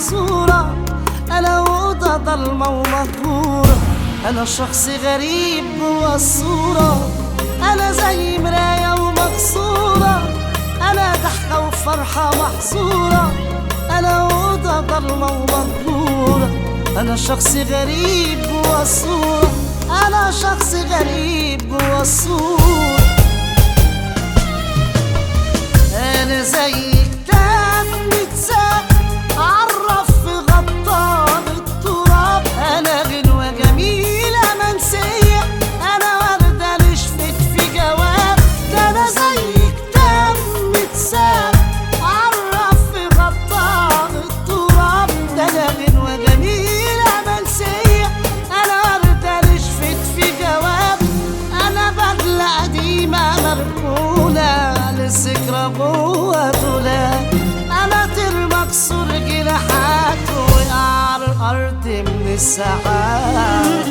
محظورة أنا أوضة ضلمة ومهجورة أنا شخص غريب جوا الصورة أنا زي مراية ومكسورة أنا ضحكة وفرحة محظورة أنا أوضة ضلمة ومهجورة أنا شخص غريب جوا الصورة أنا شخص غريب جوا الصورة أنا زي كتاب متساق عرف في غطاء التراب أنا غنوة جميلة منسية أنا وردة نشفت في جواب ده أنا زي كتاب متساق عرف في غطاء التراب ده أنا غنوة جميلة منسية أنا وردة نشفت في جواب أنا بدلة قديمة مركونة للذكرى جوه دولاب أنا طير مكسور جناحات وقع على الأرض من السحاب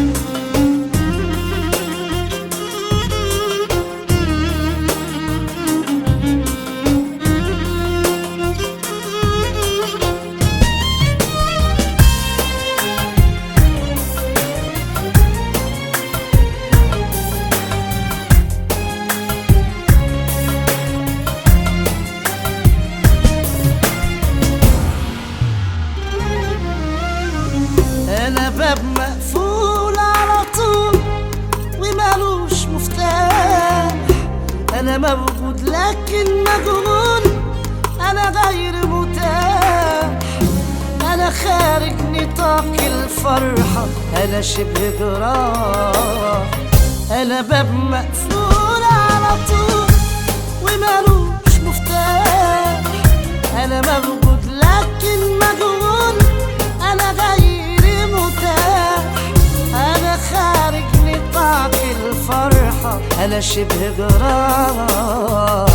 انا باب مقفول على طول ومالوش مفتاح انا موجود لكن مجهول انا غير متاح انا خارج نطاق الفرحة انا شبه جراح انا باب مقفول على طول ومالوش مفتاح انا موجود لكن مجهول انا غير متاح انا خارج نطاق الفرحة انا شبه جراح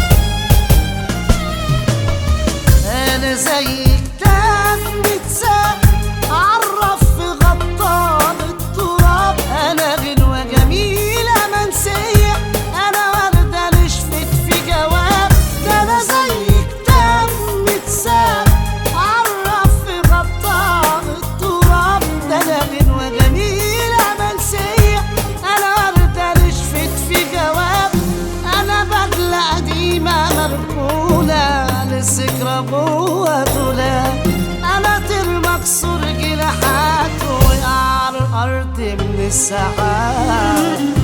انا زي كتاب متساق عرف في غطاء التراب انا غنوة جميلة منسية انا وردة نشفت في جواب ده انا زي كتاب متساق عرف في غطاء التراب ده انا غنوة جميلة منسية انا وردة نشفت في جواب انا بدلة قديمة مركونة للذكرى جوه دولاب انا طير مكسور جناحات وقع على الارض من السحاب